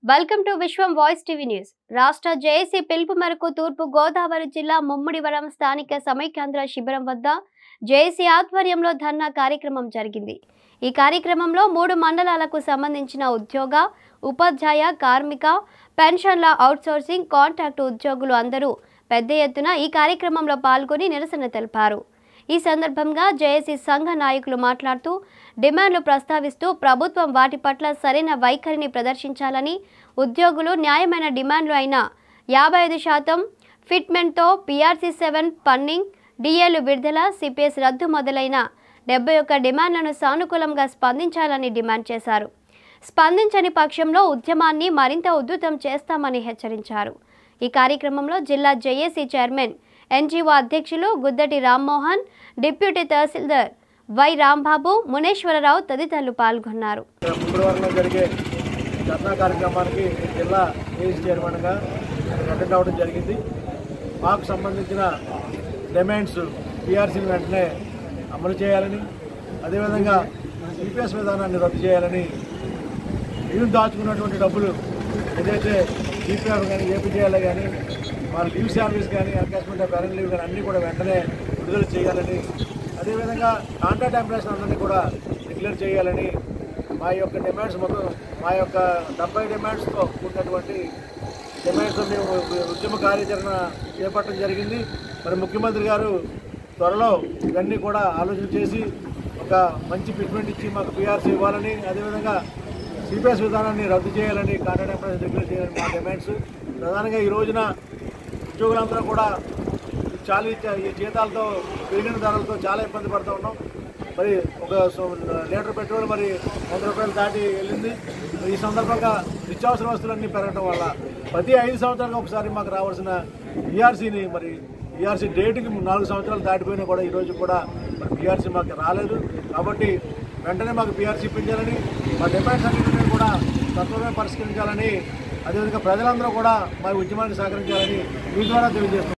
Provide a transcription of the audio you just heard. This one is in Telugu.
welcome to Vishwam voice TV news రాష్ట్ర జేఏసీ పిలుపు మేరకు తూర్పు గోదావరి జిల్లా ముమ్మిడివరం స్థానిక సమైక్యాంధ్ర శిబిరం వద్ద జేఏసీ ఆధ్వర్యంలో ధర్నా కార్యక్రమం జరిగింది ఈ కార్యక్రమంలో మూడు మండలాలకు సంబంధించిన ఉద్యోగ ఉపాధ్యాయ కార్మిక పెన్షన్ల అవుట్సోర్సింగ్ కాంట్రాక్టు ఉద్యోగులు అందరూ పెద్ద ఎత్తున ఈ కార్యక్రమంలో పాల్గొని నిరసన తెలిపారు ఈ సందర్భంగా జేఏసీ సంఘ నాయకులు మాట్లాడుతూ డిమాండ్లు ప్రస్తావిస్తూ ప్రభుత్వం వాటి పట్ల సరైన వైఖరిని ప్రదర్శించాలని ఉద్యోగులు న్యాయమైన డిమాండ్లు అయిన యాభై ఐదు శాతం ఫిట్మెంట్తో పీఆర్సీ సెవెన్ పన్నింగ్ డిఏలు విడుదల సిపిఎస్ రద్దు మొదలైన డెబ్బై ఒక్క డిమాండ్లను సానుకూలంగా స్పందించాలని డిమాండ్ చేశారు స్పందించని పక్షంలో ఉద్యమాన్ని మరింత ఉధృతం చేస్తామని హెచ్చరించారు ఈ కార్యక్రమంలో జిల్లా జేఏసీ చైర్మన్ ఎన్జీఓ అధ్యక్షులు గుద్దటి రామ్మోహన్ డిప్యూటీ తహసీల్దార్ వై రాంబాబు మునేశ్వరరావు తదితరులు పాల్గొన్నారు ఫిబ్రవరిలో జరిగే ధర్నా కార్యక్రమానికి జిల్లా ఏఎస్ చైర్మన్గా అటెండ్ అవ్వడం జరిగింది మాకు సంబంధించిన డిమాండ్స్ పీఆర్సీని వెంటనే అమలు చేయాలని అదేవిధంగా ఈపీఎస్ విధానాన్ని రద్దు చేయాలని వీళ్ళు దాచుకున్నటువంటి డబ్బులు ఏదైతే ఈపీఎఫ్ కానీ ఏపీజేఎల్ కానీ వాళ్ళ లీవ్ శాలరీస్ కానీ అడ్జస్ట్మెంట్ ఆఫ్ పేరెంట్ లీవ్ కానీ అన్నీ కూడా వెంటనే విడుదల చేయాలని అదేవిధంగా కాంట్రాక్ట్ ఎంప్లాయీస్ అందరినీ కూడా డిక్లేర్ చేయాలని మా యొక్క డిమాండ్స్ మొత్తం మా యొక్క డెబ్బై డిమాండ్స్తో కూడినటువంటి డిమాండ్స్ మేము ఉద్యమ కార్యాచరణ చేపట్టడం జరిగింది మరి ముఖ్యమంత్రి గారు త్వరలో ఇవన్నీ కూడా ఆలోచన చేసి ఒక మంచి ఫిట్మెంట్ ఇచ్చి మాకు పీఆర్సీ ఇవ్వాలని అదేవిధంగా సిపిఎస్ విధానాన్ని రద్దు చేయాలని కాంట్రాక్ట్ ఎంప్లాయీస్ డిక్లేర్ చేయాలని మా డిమాండ్స్ ప్రధానంగా ఈ రోజున ఉద్యోగులందరూ కూడా చాలా ఈ- ఈ జీతాలతో పెరిగిన ధరలతో చాలా ఇబ్బంది పడుతూ ఉన్నాం మరి ఒక సో- లీటర్ పెట్రోల్ మరి వంద రూపాయలు దాటి వెళ్ళింది ఈ సందర్భంగా నిత్యావసర వస్తువులన్నీ పెరగడం వల్ల ప్రతి ఐదు సంవత్సరాలకు ఒకసారి మాకు రావాల్సిన ఈఆర్సీని మరి ఈఆర్సీ డేట్కి నాలుగు సంవత్సరాలు దాటిపోయినా కూడా ఈరోజు కూడా మరి పీఆర్సీ మాకు రాలేదు కాబట్టి వెంటనే మాకు పీఆర్సీ ఇప్పించాలని మా డిమాండ్స్ అన్నింటినీ కూడా తత్వమే పరిష్కరించాలని అదేవిధంగా ప్రజలందరూ కూడా మా ఉద్యమాన్ని సహకరించాలని మీ ద్వారా తెలియజేస్తున్నాం